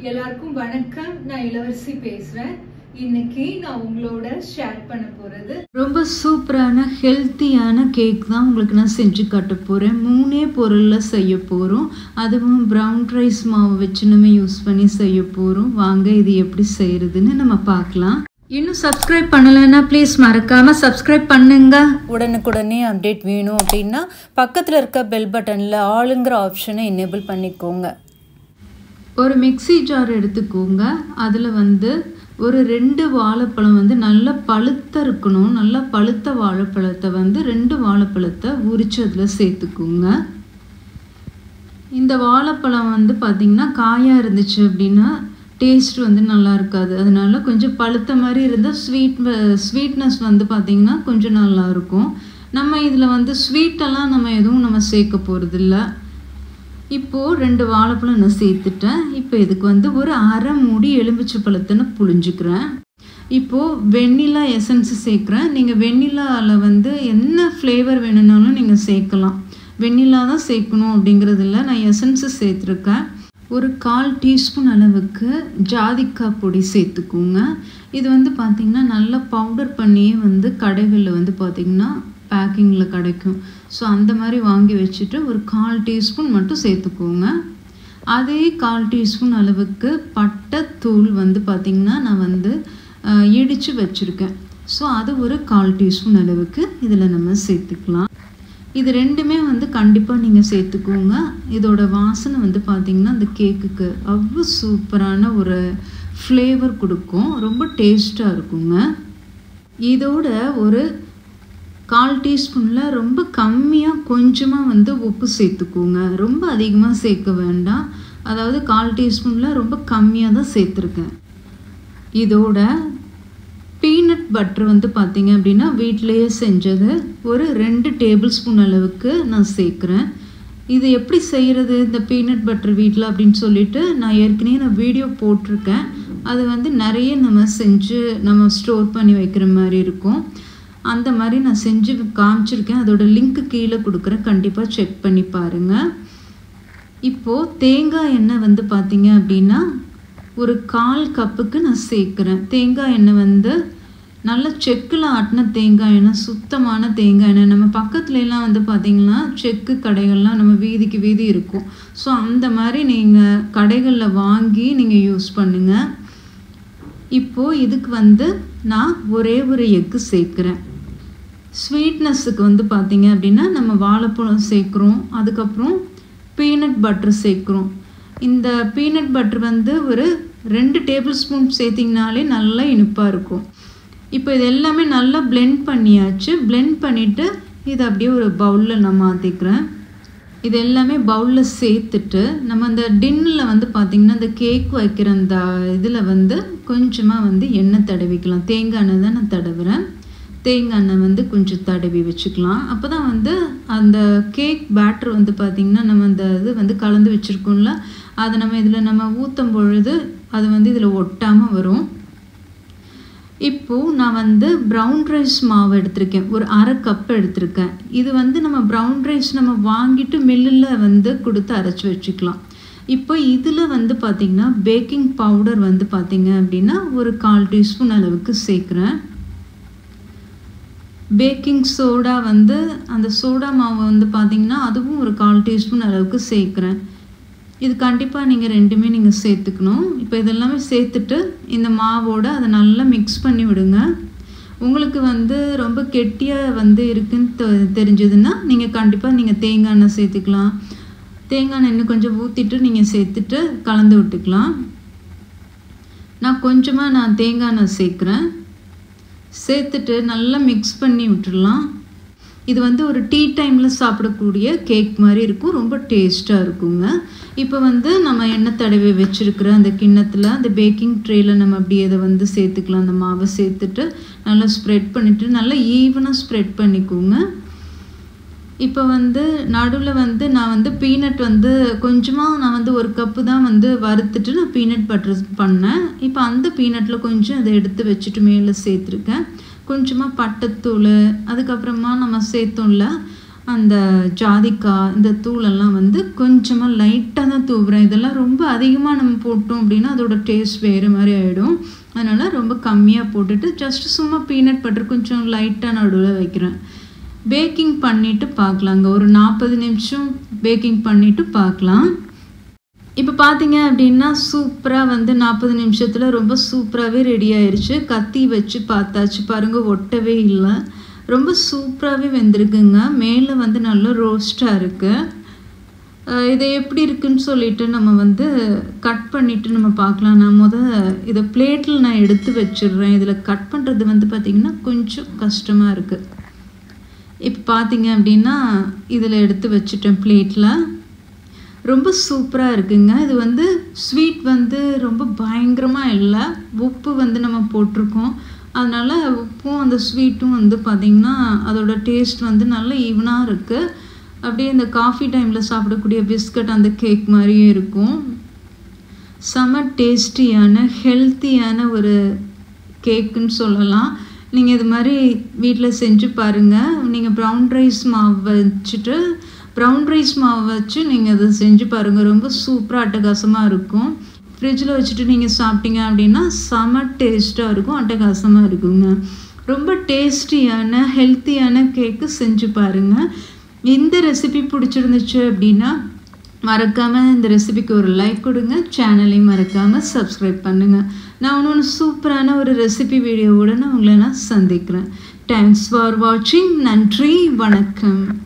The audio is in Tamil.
எல்லாருக்கும் வணக்கம் நான் இளவரசி பேசுறேன் இன்னைக்கு நான் உங்களோட ஷேர் பண்ண போறது ரொம்ப சூப்பரான ஹெல்த்தியான கேக் தான் உங்களுக்கு நான் செஞ்சு காட்ட போகிறேன் மூணே பொருளில் செய்ய போகிறோம் அதுவும் ப்ரௌன் ரைஸ் மாவு வச்சு நம்ம யூஸ் பண்ணி செய்ய போகிறோம் வாங்க இது எப்படி செய்கிறதுன்னு நம்ம பார்க்கலாம் இன்னும் சப்ஸ்கிரைப் பண்ணலைன்னா ப்ளீஸ் மறக்காமல் சப்ஸ்கிரைப் பண்ணுங்க உடனுக்குடனே அப்டேட் வேணும் அப்படின்னா பக்கத்தில் இருக்க பெல் பட்டனில் ஆளுங்கிற ஆப்ஷனை எனேபிள் பண்ணிக்கோங்க ஒரு மிக்ஸி ஜார் எடுத்துக்கோங்க அதில் வந்து ஒரு ரெண்டு வாழைப்பழம் வந்து நல்லா பழுத்த இருக்கணும் நல்லா பழுத்த வாழைப்பழத்தை வந்து ரெண்டு வாழைப்பழத்தை உரிச்சு அதில் சேர்த்துக்கோங்க இந்த வாழைப்பழம் வந்து பார்த்திங்கன்னா காயாக இருந்துச்சு அப்படின்னா டேஸ்ட் வந்து நல்லா இருக்காது அதனால கொஞ்சம் பழுத்த மாதிரி இருந்தால் ஸ்வீட் ஸ்வீட்னஸ் வந்து பார்த்திங்கன்னா கொஞ்சம் நல்லா இருக்கும் நம்ம இதில் வந்து ஸ்வீட்டெல்லாம் நம்ம எதுவும் நம்ம சேர்க்க போகிறதில்ல இப்போது ரெண்டு வாழைப்பழம் நான் சேர்த்துட்டேன் இப்போ இதுக்கு வந்து ஒரு அரை மூடி எலுமிச்சை பழத்தை நான் புழிஞ்சுக்கிறேன் இப்போது வெண்ணிலா எசன்ஸ் சேர்க்குறேன் நீங்கள் வெண்ணிலாவில் வந்து என்ன ஃப்ளேவர் வேணும்னாலும் நீங்கள் சேர்க்கலாம் வெண்ணிலா தான் சேர்க்கணும் அப்படிங்கிறதில்ல நான் எசன்ஸு சேர்த்துருக்கேன் ஒரு கால் டீஸ்பூன் அளவுக்கு ஜாதிக்காய் பொடி சேர்த்துக்கோங்க இது வந்து பார்த்திங்கன்னா நல்லா பவுடர் பண்ணியே வந்து கடைகளில் வந்து பார்த்திங்கன்னா பேக்கிங்கில் கிடைக்கும் ஸோ அந்த மாதிரி வாங்கி வச்சுட்டு ஒரு கால் டீஸ்பூன் மட்டும் சேர்த்துக்கோங்க அதே கால் டீஸ்பூன் அளவுக்கு பட்டைத்தூள் வந்து பார்த்திங்கன்னா நான் வந்து இடித்து வச்சுருக்கேன் ஸோ அது ஒரு கால் டீஸ்பூன் அளவுக்கு இதில் நம்ம சேர்த்துக்கலாம் இது ரெண்டுமே வந்து கண்டிப்பாக நீங்கள் சேர்த்துக்கோங்க இதோட வாசனை வந்து பார்த்திங்கன்னா அந்த கேக்குக்கு அவ்வளோ சூப்பரான ஒரு ஃப்ளேவர் கொடுக்கும் ரொம்ப டேஸ்ட்டாக இருக்குங்க இதோட ஒரு கால் டீஸ்பூனில் ரொம்ப கம்மியாக கொஞ்சமாக வந்து உப்பு சேர்த்துக்கோங்க ரொம்ப அதிகமாக சேர்க்க வேண்டாம் அதாவது கால் டீஸ்பூனில் ரொம்ப கம்மியாக தான் சேர்த்துருக்கேன் இதோட பீனட் பட்டர் வந்து பார்த்திங்க அப்படின்னா வீட்டிலையே செஞ்சது ஒரு ரெண்டு டேபிள் ஸ்பூன் அளவுக்கு நான் சேர்க்குறேன் இது எப்படி செய்கிறது இந்த பீனட் பட்டர் வீட்டில் அப்படின்னு சொல்லிட்டு நான் ஏற்கனவே நான் வீடியோ போட்டிருக்கேன் அது வந்து நிறைய நம்ம செஞ்சு நம்ம ஸ்டோர் பண்ணி வைக்கிற மாதிரி இருக்கும் அந்த மாதிரி நான் செஞ்சு காமிச்சிருக்கேன் அதோட லிங்க்கு கீழே கொடுக்குறேன் கண்டிப்பாக செக் பண்ணி பாருங்கள் இப்போது தேங்காய் எண்ணெய் வந்து பார்த்தீங்க அப்படின்னா ஒரு கால் கப்புக்கு நான் சேர்க்குறேன் தேங்காய் எண்ணெய் வந்து நல்ல செக்கில் ஆட்டின தேங்காய் எண்ணெய் சுத்தமான தேங்காய் எண்ணெய் நம்ம பக்கத்துலலாம் வந்து பார்த்திங்கன்னா செக்கு கடைகள்லாம் நம்ம வீதிக்கு வீதி இருக்கும் ஸோ அந்த மாதிரி நீங்கள் கடைகளில் வாங்கி நீங்கள் யூஸ் பண்ணுங்கள் இப்போது இதுக்கு வந்து நான் ஒரே ஒரு எக்கு சேர்க்குறேன் ஸ்வீட்னஸுக்கு வந்து பார்த்திங்க அப்படின்னா நம்ம வாழைப்பழம் சேர்க்குறோம் அதுக்கப்புறம் பீனட் பட்டர் சேர்க்குறோம் இந்த பீனட் பட்டர் வந்து ஒரு ரெண்டு டேபிள் ஸ்பூன் சேர்த்திங்கனாலே நல்லா இனிப்பாக இருக்கும் இப்போ இது எல்லாமே நல்லா பிளெண்ட் பண்ணியாச்சு பிளெண்ட் பண்ணிவிட்டு இதை அப்படியே ஒரு பவுலில் நான் மாற்றிக்கிறேன் இது எல்லாமே பவுலில் சேர்த்துட்டு நம்ம அந்த டின்னில் வந்து பார்த்திங்கன்னா இந்த கேக் வைக்கிற அந்த இதில் வந்து கொஞ்சமாக வந்து எண்ணெய் தடவிக்கலாம் தேங்காய் எண்ணெய் தான் நான் தடவுறேன் தேங்காய் எண்ணெய் வந்து கொஞ்சம் தடவி வச்சுக்கலாம் அப்போ தான் வந்து அந்த கேக் பேட்டர் வந்து பார்த்திங்கன்னா நம்ம அந்த இது வந்து கலந்து வச்சுருக்கோம்ல அதை நம்ம இதில் நம்ம ஊற்றும் பொழுது அது வந்து இதில் ஒட்டாமல் வரும் இப்போது நான் வந்து ப்ரௌன் ரைஸ் மாவு எடுத்திருக்கேன் ஒரு அரை கப் எடுத்திருக்கேன் இது வந்து நம்ம ப்ரௌன் ரைஸ் நம்ம வாங்கிட்டு மில்லில் வந்து கொடுத்து அரைச்சி வச்சுக்கலாம் இப்போ இதில் வந்து பார்த்திங்கன்னா பேக்கிங் பவுடர் வந்து பார்த்திங்க அப்படின்னா ஒரு கால் டீஸ்பூன் அளவுக்கு சேர்க்குறேன் பேக்கிங் சோடா வந்து அந்த சோடா மாவு வந்து பார்த்திங்கன்னா அதுவும் ஒரு கால் டீஸ்பூன் அளவுக்கு சேர்க்குறேன் இது கண்டிப்பாக நீங்கள் ரெண்டுமே நீங்கள் சேர்த்துக்கணும் இப்போ இதெல்லாமே சேர்த்துட்டு இந்த மாவோடு அதை நல்லா மிக்ஸ் பண்ணி விடுங்க உங்களுக்கு வந்து ரொம்ப கெட்டியாக வந்து இருக்குன்னு தெரிஞ்சதுன்னா நீங்கள் கண்டிப்பாக நீங்கள் தேங்காய் எண்ணெய் சேர்த்துக்கலாம் தேங்காய் எண்ணெய் இன்னும் கொஞ்சம் ஊற்றிட்டு நீங்கள் சேர்த்துட்டு கலந்து விட்டுக்கலாம் நான் கொஞ்சமாக நான் தேங்காய் எண்ணெய் சேர்க்குறேன் சேர்த்துட்டு நல்லா மிக்ஸ் பண்ணி விட்டுடலாம் இது வந்து ஒரு டீ டைமில் சாப்பிடக்கூடிய கேக் மாதிரி இருக்கும் ரொம்ப டேஸ்ட்டாக இருக்குங்க இப்போ வந்து நம்ம எண்ணெய் தடவி வச்சுருக்கிற அந்த கிண்ணத்தில் அந்த பேக்கிங் ட்ரேயில் நம்ம அப்படியே அதை வந்து சேர்த்துக்கலாம் அந்த மாவை சேர்த்துட்டு நல்லா ஸ்ப்ரெட் பண்ணிவிட்டு நல்லா ஈவனாக ஸ்ப்ரெட் பண்ணிக்கோங்க இப்போ வந்து நடுவில் வந்து நான் வந்து பீனட் வந்து கொஞ்சமாக நான் வந்து ஒரு கப்பு தான் வந்து வறுத்துட்டு நான் பீனட் பட்டர் பண்ணேன் இப்போ அந்த பீனட்டில் கொஞ்சம் அதை எடுத்து வச்சுட்டு மேலே சேர்த்துருக்கேன் கொஞ்சமாக பட்டைத்தூள் அதுக்கப்புறமா நம்ம சேர்த்தோம்ல அந்த ஜாதிக்காய் இந்த தூளெல்லாம் வந்து கொஞ்சமாக லைட்டாக தான் தூவுறேன் இதெல்லாம் ரொம்ப அதிகமாக நம்ம போட்டோம் அப்படின்னா அதோட டேஸ்ட் வேறு மாதிரி ஆகிடும் அதனால் ரொம்ப கம்மியாக போட்டுட்டு ஜஸ்ட் சும்மா பீனட் பட்டர் கொஞ்சம் லைட்டாக நடுவில் வைக்கிறேன் பேக்கிங் பண்ணிவிட்டு பார்க்கலாங்க ஒரு நாற்பது நிமிஷம் பேக்கிங் பண்ணிவிட்டு பார்க்கலாம் இப்போ பார்த்தீங்க அப்படின்னா சூப்பராக வந்து நாற்பது நிமிஷத்தில் ரொம்ப சூப்பராகவே ரெடி ஆயிடுச்சு கத்தி வச்சு பார்த்தாச்சு பாருங்கள் ஒட்டவே இல்லை ரொம்ப சூப்பராகவே வெந்திருக்குங்க மேலே வந்து நல்ல ரோஸ்ட்டாக இருக்குது இதை எப்படி இருக்குன்னு சொல்லிட்டு நம்ம வந்து கட் பண்ணிவிட்டு நம்ம பார்க்கலாம் நான் முத இதை பிளேட்டில் நான் எடுத்து வச்சிடுறேன் இதில் கட் பண்ணுறது வந்து பார்த்திங்கன்னா கொஞ்சம் கஷ்டமாக இருக்குது இப்போ பார்த்தீங்க அப்படின்னா இதில் எடுத்து வச்சுட்டேன் பிளேட்டில் ரொம்ப சூப்பராக இருக்குங்க இது வந்து ஸ்வீட் வந்து ரொம்ப பயங்கரமாக இல்லை உப்பு வந்து நம்ம போட்டிருக்கோம் அதனால் உப்பும் அந்த ஸ்வீட்டும் வந்து பார்த்திங்கன்னா அதோட டேஸ்ட் வந்து நல்ல ஈவனாக இருக்குது அப்படியே இந்த காஃபி டைமில் சாப்பிடக்கூடிய பிஸ்கட் அந்த கேக் மாதிரியே இருக்கும் செம டேஸ்டியான ஹெல்த்தியான ஒரு கேக்குன்னு சொல்லலாம் நீங்கள் இது மாதிரி வீட்டில் செஞ்சு பாருங்கள் நீங்கள் ப்ரௌன் ரைஸ் மாவு வச்சுட்டு ப்ரௌன் ரைஸ் மாவு வச்சு நீங்கள் அதை செஞ்சு பாருங்கள் ரொம்ப சூப்பராக அட்டகாசமாக இருக்கும் ஃப்ரிட்ஜில் வச்சுட்டு நீங்கள் சாப்பிட்டீங்க அப்படின்னா செம டேஸ்ட்டாக இருக்கும் அட்டகாசமாக இருக்குங்க ரொம்ப டேஸ்டியான ஹெல்த்தியான கேக்கு செஞ்சு பாருங்கள் இந்த ரெசிபி பிடிச்சிருந்துச்சு அப்படின்னா மறக்காமல் இந்த ரெசிபிக்கு ஒரு லைக் கொடுங்க சேனலையும் மறக்காமல் சப்ஸ்கிரைப் பண்ணுங்கள் நான் இன்னொன்று சூப்பரான ஒரு ரெசிபி வீடியோவோட நான் உங்களை நான் சந்திக்கிறேன் தேங்க்ஸ் ஃபார் வாட்சிங் நன்றி வணக்கம்